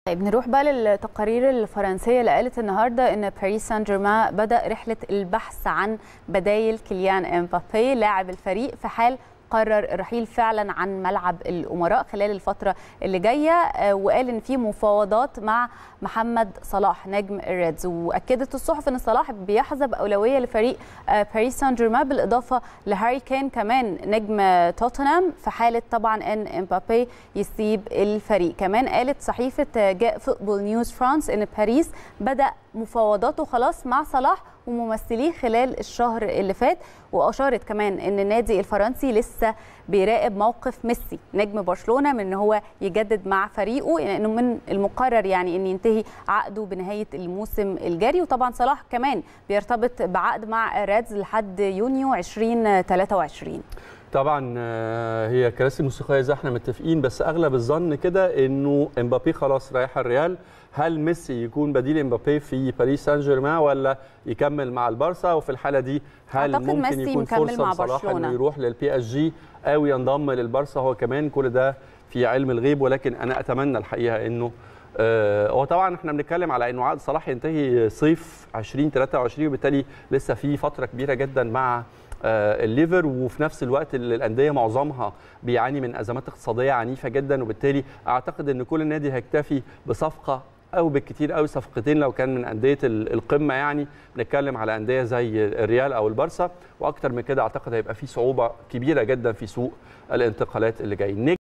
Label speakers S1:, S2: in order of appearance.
S1: طيب نروح بقى للتقارير الفرنسيه اللي قالت النهارده ان باريس سان جيرمان بدا رحله البحث عن بدايل كيليان امبابي لاعب الفريق في حال قرر الرحيل فعلا عن ملعب الامراء خلال الفتره اللي جايه وقال ان في مفاوضات مع محمد صلاح نجم الريدز واكدت الصحف ان صلاح بيحظى باولويه لفريق باريس سان جيرمان بالاضافه لهاري كين كمان نجم توتنهام في حاله طبعا ان امبابي يسيب الفريق كمان قالت صحيفه جاء فوتبول نيوز فرانس ان باريس بدا مفاوضاته خلاص مع صلاح وممثليه خلال الشهر اللي فات واشارت كمان ان النادي الفرنسي لسه بيراقب موقف ميسي نجم برشلونه من ان هو يجدد مع فريقه لانه من المقرر يعني ان ينتهي عقده بنهايه الموسم الجاري وطبعا صلاح كمان بيرتبط بعقد مع ريدز لحد يونيو 2023
S2: طبعا هي كراسي موسيقيه زي احنا متفقين بس اغلب الظن كده انه امبابي خلاص رايح الريال هل ميسي يكون بديل امبابي في باريس سان جيرمان ولا يكمل مع البارسا وفي الحاله دي هل ممكن يكون فرصه لصلاح انه يروح للبي اس جي او ينضم للبارسا هو كمان كل ده في علم الغيب ولكن انا اتمنى الحقيقه انه آه هو طبعا احنا بنتكلم على انه عقد صلاح ينتهي صيف 2023 وبالتالي لسه في فتره كبيره جدا مع آه الليفر وفي نفس الوقت الانديه معظمها بيعاني من ازمات اقتصاديه عنيفه جدا وبالتالي اعتقد ان كل نادي هيكتفي بصفقه او بالكثير قوي صفقتين لو كان من انديه القمه يعني بنتكلم على انديه زي الريال او البارسا واكتر من كده اعتقد هيبقى في صعوبه كبيره جدا في سوق الانتقالات اللي جاي